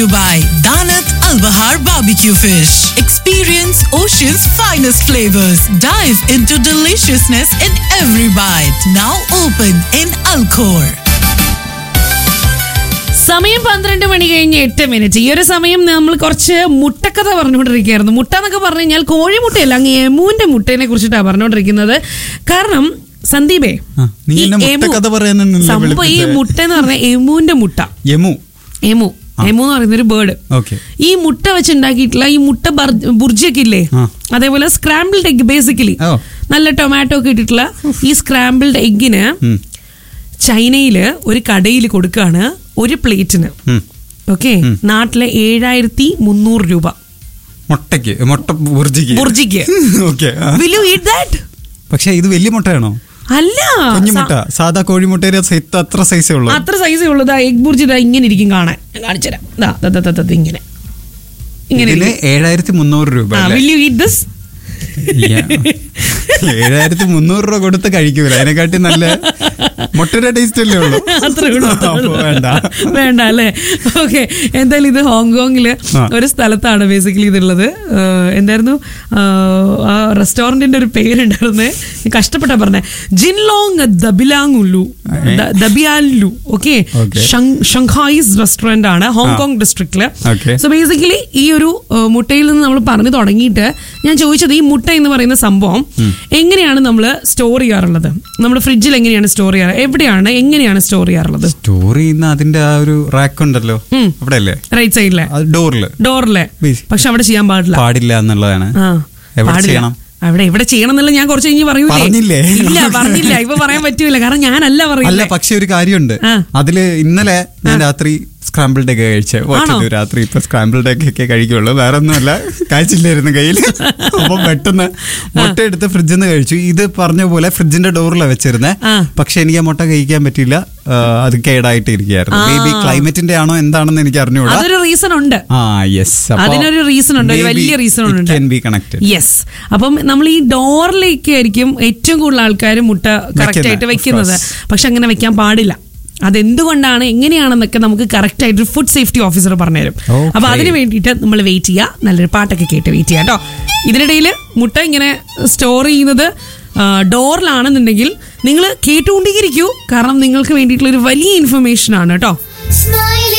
you by Danat Al Bahar Barbecue Fish. Experience ocean's finest flavors. Dive into deliciousness in every bite. Now open in Alcor. സമയം പന്ത്രണ്ട് മണി കഴിഞ്ഞ് എട്ട് minute ഈ ഒരു സമയം നമ്മൾ കുറച്ച് മുട്ടക്കഥ പറഞ്ഞുകൊണ്ടിരിക്കുകയായിരുന്നു മുട്ട എന്നൊക്കെ പറഞ്ഞു കഴിഞ്ഞാൽ കോഴിമുട്ടയല്ല അങ്ങ് എമുവിന്റെ മുട്ടേനെ കുറിച്ചിട്ടാണ് പറഞ്ഞുകൊണ്ടിരിക്കുന്നത് കാരണം സന്ദീപേ ആ, നീ ഈ എന്നെ എമു- മുട്ടക്കഥ പറയാനൊന്നുമല്ല സംഭവം ഈ വിളിപ്പിച്ചത്. മുട്ട എന്ന് പറഞ്ഞാൽ എമുവിന്റെ മുട്ട യമു എമു എമു എന്ന് പറയുന്ന ഒരു ബേർഡ് ഓക്കെ ഈ മുട്ട വെച്ചുണ്ടാക്കിയിട്ടുള്ള ഈ മുട്ട ബർ- ബുർജിയൊക്കെ ഇല്ലേ ആ. അതേപോലെ സ്ക്രാമ്പിൾഡ് എഗ് ബേസിക്കലി ഓ. നല്ല ടൊമാറ്റോ ഒക്കെ ഇട്ടിട്ടുള്ള ഈ സ്ക്രാമ്പിൾഡ് എഗ്ഗിന് ഉം. ചൈനയില് ഒരു കടയിൽ കൊടുക്കുകയാണ് ഒരു പ്ലേറ്റിന് ഉം. ഓക്കെ നാട്ടിലെ ഏഴായിരത്തി മുന്നൂറ് രൂപ മുട്ടയ്ക്ക് മുട്ട ബുർജിക്ക് ബുർജിക്ക് okay will you eat that പക്ഷെ ഇത് വലിയ മുട്ടയാണോ അല്ല കുഞ്ഞു സ- മുട്ട സാധാ കോഴിമുട്ടയുടെ സൈത്ത് അത്ര സൈസേ ഉള്ളൂ അത്ര സൈസേ ഉള്ളൂ ദാ എഗ് ബുർജി ദാ ഇങ്ങനെ ഇരിക്കും കാണാൻ ഞാൻ കാണിച്ചുതരാം ദാ ദാ, ദാ, ദാ, ദാ, ദാ, ഇങ്ങനെ ഇങ്ങനെ ഇതിന് ഇരിക്കും. ഏഴായിരത്തി മുന്നൂറ് രൂപ ആ അല്ലേ? വിൽ യു ഈറ്റ് ദിസ് ഏഴായിരത്തി മുന്നൂറ് രൂപ കൊടുത്ത് കഴിക്കൂല അതിനെക്കാട്ടി നല്ല മുട്ടയുടെ ടേസ്റ്റ് അല്ലേ ഉള്ളൂ അത്രേ ഉള്ളൂ, അത്രേ അപ്പൊ ഉള്ളൂ. വേണ്ട വേണ്ട അല്ലേ ഓക്കെ എന്തായാലും ഇത് ഹോങ്കോങ്ങില് ആ. ഒരു സ്ഥലത്താണ് ബേസിക്കലി ഇതുള്ളത് ഏഹ്, എന്തായിരുന്നു ഏഹ്, ആ റെസ്റ്റോറന്റിന്റെ ഒരു പേരുണ്ടായിരുന്നേ കഷ്ടപ്പെട്ടാ പറഞ്ഞേ ജിൻലോങ് ദബിലാങ്ങുല്ലു ദ- ദബിയാലു ഓക്കെ Okay. ഷങ്ഹായിസ് റെസ്റ്റോറന്റ് ആണ് ഹോങ്കോങ് ഡിസ്ട്രിക്റ്റില് Okay. സോ ബേസിക്കലി ഈ ഒരു ഏഹ്, മുട്ടയിൽ നിന്ന് നമ്മൾ പറഞ്ഞു തുടങ്ങിയിട്ട് ഞാൻ ചോദിച്ചത് ഈ മുട്ട എന്ന് പറയുന്ന സംഭവം എങ്ങനെയാണ് നമ്മൾ സ്റ്റോർ ചെയ്യാറുള്ളത് നമ്മൾ ഫ്രിഡ്ജിൽ എങ്ങനെയാണ് സ്റ്റോർ ചെയ്യാറ് എവിടെയാണ് എങ്ങനെയാണ് സ്റ്റോർ ചെയ്യാറുള്ളത് സ്റ്റോർ ചെയ്യുന്ന അതിന്റെ ആ ഒരു റാക്ക് ഉണ്ടല്ലോ അവിടെ അല്ലേ റൈറ്റ് സൈഡിലെ അത് ഡോറില് ഡോറിലെ Basic. പക്ഷെ അവിടെ ചെയ്യാൻ പാടില്ല പാടില്ല എന്നുള്ളതാണ് ആ എവിടെ പാടില്ല. ചെയ്യണം അവിടെ എവിടെ ചെയ്യണം എന്നുള്ള ഞാൻ കുറച്ച് കഴിഞ്ഞ് പറയൂലേ പറഞ്ഞില്ലേ? ഇല്ല പറഞ്ഞില്ല ഇപ്പൊ പറയാൻ പറ്റൂല കാരണം ഞാനല്ല അല്ല പറയുന്നത് പക്ഷെ ഒരു കാര്യമുണ്ട് ആ. അതില് ഇന്നലെ ഞാൻ രാത്രി സ്ക്രാമ്പിൾഡ് ഒക്കെ കഴിച്ചേ വാച്ചത് രാത്രി ഇപ്പൊ സ്ക്രാമ്പിൾഡ് ഒക്കെ കഴിക്കുള്ളൂ വേറെ ഒന്നുമല്ല കഴിച്ചില്ലായിരുന്നു കയ്യിൽ അപ്പൊ പെട്ടെന്ന് മുട്ട എടുത്ത് ഫ്രിഡ്ജിൽ നിന്ന് കഴിച്ചു ഇത് പറഞ്ഞ പോലെ ഫ്രിഡ്ജിന്റെ ഡോറിലാണ് വെച്ചിരുന്നേ ആ. പക്ഷെ എനിക്ക് ആ മുട്ട കഴിക്കാൻ പറ്റിയില്ല ആ, അത് കേടായിട്ട് ഇരിക്കുകയായിരുന്നു ആ. മേ ബി ക്ലൈമറ്റിന്റെ ആണോ എന്താണെന്ന് എനിക്ക് അറിഞ്ഞുകൂടാ അതൊരു റീസൺ ഉണ്ട് ആ യെസ് അതിനൊരു റീസൺ ഉണ്ട് ഒരു വലിയ റീസൺ ഉണ്ട് ക്യാൻ ബി കണക്റ്റഡ് യെസ് അപ്പം നമ്മൾ ഈ ഡോറിലേക്ക് ആയിരിക്കും ഏറ്റവും കൂടുതൽ ആൾക്കാർ മുട്ട കറക്റ്റ് ആയിട്ട് of വെക്കുന്നത് course. പക്ഷെ അങ്ങനെ വെക്കാൻ പാടില്ല അതെന്തുകൊണ്ടാണ് എങ്ങനെയാണെന്നൊക്കെ നമുക്ക് കറക്റ്റ് ആയിട്ട് ഫുഡ് സേഫ്റ്റി ഓഫീസർ പറഞ്ഞുതരും Okay. അപ്പൊ അതിന് വേണ്ടിയിട്ട് നമ്മൾ വെയിറ്റ് ചെയ്യുക നല്ലൊരു പാട്ടൊക്കെ കേട്ട് വെയിറ്റ് ചെയ്യാം കേട്ടോ ഇതിനിടയിൽ മുട്ട ഇങ്ങനെ സ്റ്റോർ ചെയ്യുന്നത് ഡോറിലാണെന്നുണ്ടെങ്കിൽ നിങ്ങൾ കേട്ടുകൊണ്ടേയിരിക്കൂ കാരണം നിങ്ങൾക്ക് വേണ്ടിയിട്ടുള്ള ഒരു വലിയ ഇൻഫർമേഷൻ ആണ് കേട്ടോ Smile